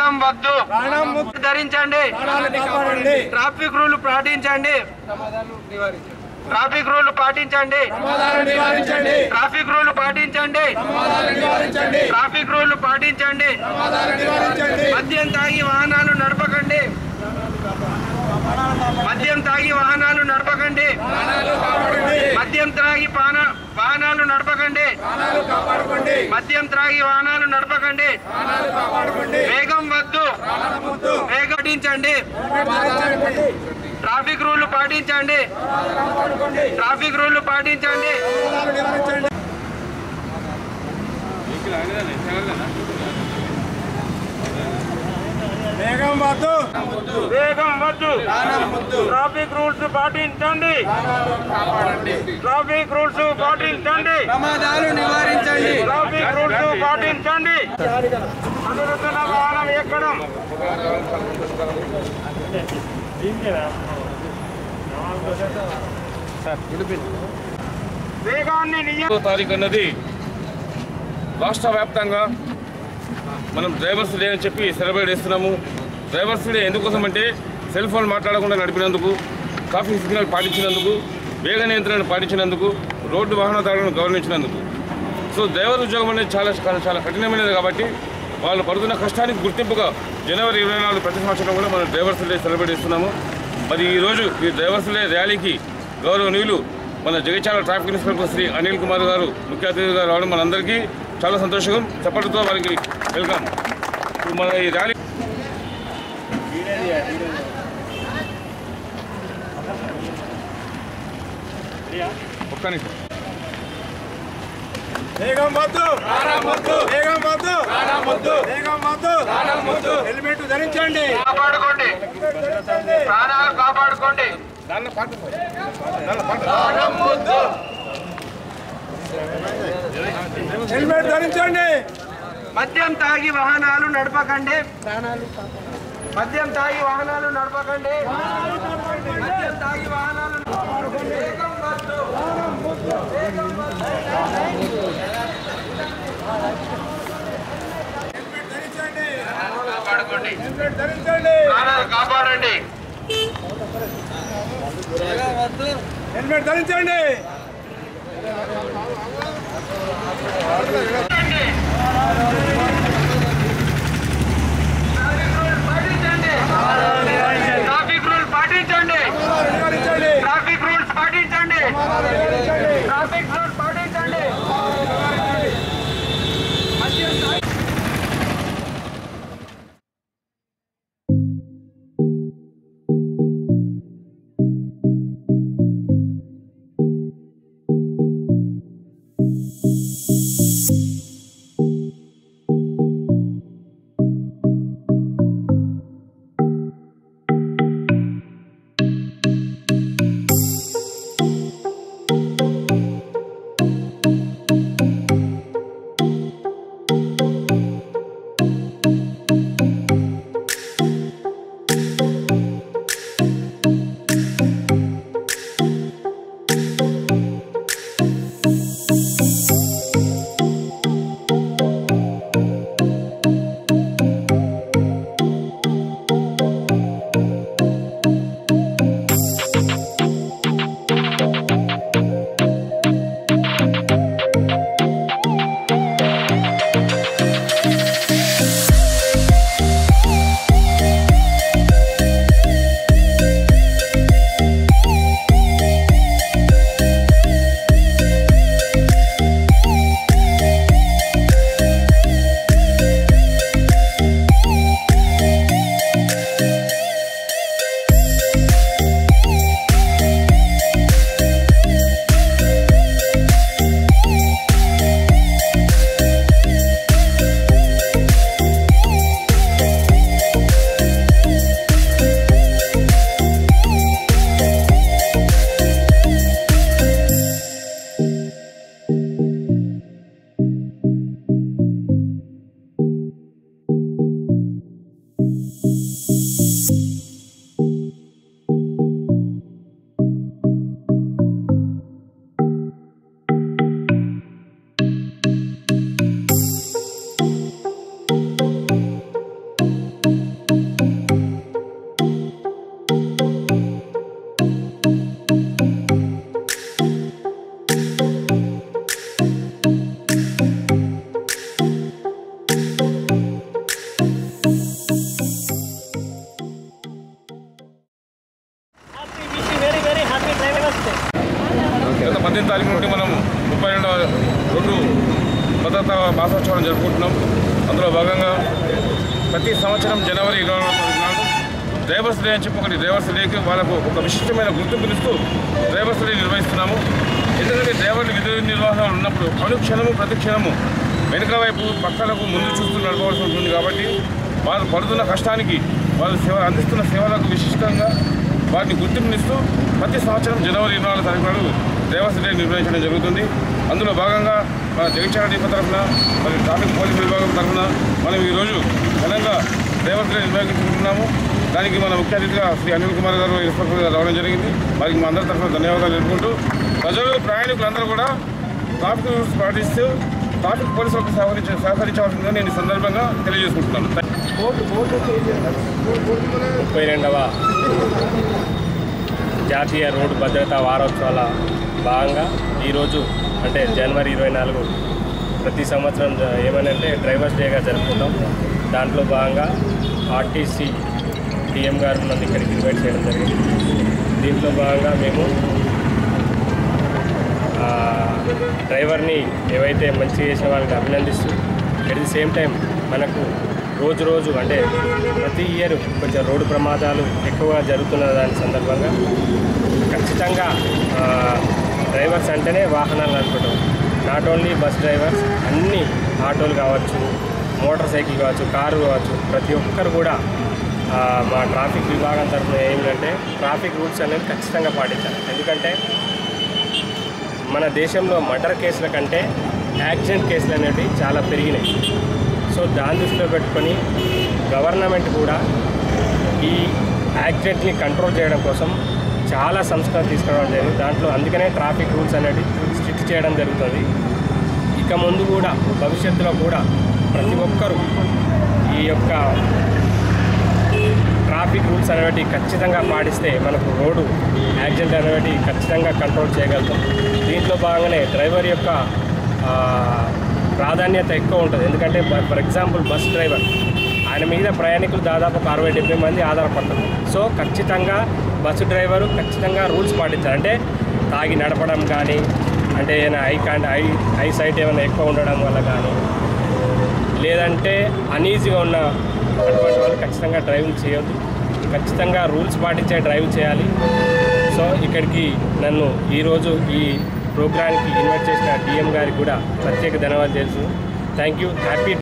వేగం వద్దు ప్రాణం ముక్తి ధరించండి ప్రాణాలను కాపాడండి ట్రాఫిక్ రూల్ పాటించండి ట్రాఫిక్ రూల్ పాటించండి ప్రమాదాలను నివారించండి ట్రాఫిక్ రూల్ పాటించండి ప్రమాదాలను నివారించండి ట్రాఫిక్ రూల్ పాటించండి ప్రమాదాలను నివారించండి మద్యం తాగి వాహనాలు నడపకండి మద్యం తాగి వాహనాలు నడపకండి ప్రాణాలు కాపాడండి మద్యం త్రాగి పాన వాహనాలు నడపకండి ప్రాణాలు కాపాడుకోండి మద్యం త్రాగి వాహనాలు నడపకండి ప్రాణాలు కాపాడుకోండి వేగం వద్దు ప్రాణాల ముద్దు వేగం పాటించండి పాటించండి ట్రాఫిక్ రూల్ పాటించండి కాపాడుకోండి ట్రాఫిక్ రూల్ పాటించండి ప్రమాదాలను నివారించండి వేగం వద్దు వేగం వద్దు ట్రాఫిక్ రూల్స్ పాటించండి ట్రాఫిక్ రూల్స్ పాటించండి ప్రమాదాలు నివారించండి ట్రాఫిక్ రూల్స్ పాటించండి అనురుతున్న వాహనం ఎక్కడం వేగాన్ని నియ ఒకటో తారీఖు అన్నది రాష్ట్ర వ్యాప్తంగా మనం డ్రైవర్స్ డే అని చెప్పి సెలబ్రేట్ చేస్తున్నాము డ్రైవర్స్ డే ఎందుకోసం అంటే సెల్ ఫోన్ మాట్లాడకుండా నడిపినందుకు ట్రాఫిక్ సిగ్నల్ పాటించినందుకు వేగ నియంత్రణ పాటించినందుకు రోడ్డు వాహనదారులను గౌరవించినందుకు సో డ్రైవర్ ఉద్యోగం అనేది చాలా చాలా చాలా కఠినమైనది కాబట్టి వాళ్ళు పడుతున్న కష్టానికి గుర్తింపుగా జనవరి ఇరవై నాలుగు ప్రతి సంవత్సరం కూడా మనం డ్రైవర్స్ డే సెలబ్రేట్ చేస్తున్నాము మరి ఈరోజు ఈ డ్రైవర్స్ డే ర్యాలీకి గౌరవనీయులు మన జగిత్యాల ట్రాఫిక్ ఇన్స్పెక్టర్ శ్రీ అనిల్ కుమార్ గారు ముఖ్య అతిథిగా రావడం మనందరికీ చాలా సంతోషం చప్పటితో వారికి వెల్కమ్ ఇప్పుడు మన ఈ ర్యాలీ ఒక్క నిమిషం వేగం వద్దు వేగం వద్దు వేగం వద్దు హెల్మెట్ ధరించండి కాపాడుకోండి ప్రాణాలు కాపాడుకోండి దాన్ని పాట హెల్మెట్ ధరించండి మద్యం తాగి వాహనాలు నడపకండి మద్యం తాగి వాహనాలు నడపకండి మద్యం తాగి వాహనాలు నడపకండి. వేగం వద్దు. హెల్మెట్ ధరించండి కాపాడుకోండి హెల్మెట్ ధరించండి ప్రాణాలు కాపాడండి హెల్మెట్ ధరించండి ట్రాఫిక్ రూల్ పాటించండి నివారించండి ట్రాఫిక్ రూల్స్ పాటించండి ట్రాఫిక్ రూల్స్ పాటించండి మద్యం తాగి పద్దెనిమిది తారీఖు నుండి మనం ముప్పై రెండవ రెండు భద్రతా మాసోత్సవాన్ని జరుపుకుంటున్నాం అందులో భాగంగా ప్రతి సంవత్సరం జనవరి ఇరవై నాలుగు తారీఖు నాడు డ్రైవర్స్ డే అని చెప్పి ఒకటి డ్రైవర్స్ డేకి వాళ్ళకు ఒక విశిష్టమైన గుర్తింపునిస్తూ డ్రైవర్స్ డే నిర్వహిస్తున్నాము ఎందుకంటే డ్రైవర్లు విధుల నిర్వహణ ఉన్నప్పుడు అనుక్షణము ప్రతి క్షణము వెనుక వైపు పక్కలకు ముందు చూస్తూ నడపవలసి ఉంటుంది కాబట్టి వారు పడుతున్న కష్టానికి వారు సేవ అందిస్తున్న సేవలకు విశిష్టంగా వాటిని గుర్తింపునిస్తూ ప్రతి సంవత్సరం జనవరి ఇరవై నాలుగు తారీఖు నాడు డ్రైవర్స్ డే నిర్వహించడం జరుగుతుంది అందులో భాగంగా మన జగిత్యాల డిపో తరఫున మరి ట్రాఫిక్ పోలీస్ విభాగం తరఫున మనం ఈరోజు ఘనంగా డ్రైవర్స్ డే నిర్వహించుకుంటున్నాము దానికి మన ముఖ్య అతిథిగా శ్రీ అనిల్ కుమార్ గారు ఇన్స్పెక్టర్ గారు రావడం జరిగింది వారికి మా అందరి తరఫున ధన్యవాదాలు తెలుపుకుంటూ ప్రజలు ప్రయాణికులందరూ కూడా ట్రాఫిక్ రూల్స్ పాటిస్తూ ట్రాఫిక్ పోలీసులకు సహకరించ సహకరించవలసిందిగా నేను ఈ సందర్భంగా తెలియజేసుకుంటున్నాను ముప్పై రెండవ జాతీయ రోడ్డు భద్రతా వారోత్సవాల భాగంగా ఈరోజు అంటే జనవరి ఇరవై నాలుగు ప్రతి సంవత్సరం జ- ఏమనంటే డ్రైవర్స్ డేగా జరుపుకుంటాం దాంట్లో భాగంగా ఆర్టీసీ డిఎం గారు నన్ను ఇక్కడికి ఇన్వైట్ చేయడం జరిగింది దీంట్లో భాగంగా మేము ఆ, డ్రైవర్ని ఏవైతే మంచి చేసిన వాళ్ళని అభినందిస్తూ అట్ ది సేమ్ టైం మనకు రోజు రోజు అంటే ప్రతి ఇయర్ కొంచెం రోడ్డు ప్రమాదాలు ఎక్కువగా జరుగుతున్న దాని సందర్భంగా ఖచ్చితంగా ఆ, డ్రైవర్స్ అంటేనే వాహనాలు నడపడం నాట్ ఓన్లీ బస్ డ్రైవర్స్ అన్ని ఆటోలు కావచ్చు మోటార్ సైకిల్ కావచ్చు కారు కావచ్చు ప్రతి ఒక్కరు కూడా ఆ, మా ట్రాఫిక్ విభాగం తరఫున ఏమిటంటే ట్రాఫిక్ రూల్స్ అనేది ఖచ్చితంగా పాటించాలి ఎందుకంటే మన దేశంలో మర్డర్ కేసుల కంటే యాక్సిడెంట్ కేసులు అనేవి చాలా పెరిగినాయి సో దాని దృష్టిలో పెట్టుకొని గవర్నమెంట్ కూడా ఈ యాక్సిడెంట్ని కంట్రోల్ చేయడం కోసం చాలా సంస్కరణ తీసుకురావడం జరిగింది దాంట్లో అందుకనే ట్రాఫిక్ రూల్స్ అనేవి స్ట్రిక్ట్ చేయడం జరుగుతుంది ఇక ముందు కూడా భవిష్యత్తులో కూడా ప్రతి ఒక్కరూ ఈ యొక్క ట్రాఫిక్ రూల్స్ అనేవి ఖచ్చితంగా పాటిస్తే మనకు రోడ్డు యాక్సిడెంట్ అనేవి ఖచ్చితంగా కంట్రోల్ చేయగలుగుతాం దీంట్లో భాగంగానే డ్రైవర్ యొక్క ఆ, ప్రాధాన్యత ఎక్కువ ఉంటుంది ఎందుకంటే ఫర్ ఎగ్జాంపుల్ బస్ డ్రైవర్ ఆయన మీద ప్రయాణికులు దాదాపు ఒక అరవై డెబ్బై మంది ఆధారపడతారు సో ఖచ్చితంగా బస్సు డ్రైవరు ఖచ్చితంగా రూల్స్ పాటించాలి అంటే తాగి నడపడం కానీ అంటే ఏమైనా I can't I I sight ఏమైనా ఎక్కువ ఉండడం వల్ల కానీ లేదంటే అనీజీగా ఉన్న అటువంటి వాళ్ళు ఖచ్చితంగా డ్రైవింగ్ చేయొద్దు ఖచ్చితంగా రూల్స్ పాటించే డ్రైవ్ చేయాలి సో ఇక్కడికి నన్ను ఈరోజు ఈ ప్రోగ్రామ్కి ఇన్వైట్ చేసిన డిఎం గారికి కూడా ప్రత్యేక ధన్యవాదాలు తెలుసు థ్యాంక్ యూ హ్యాపీ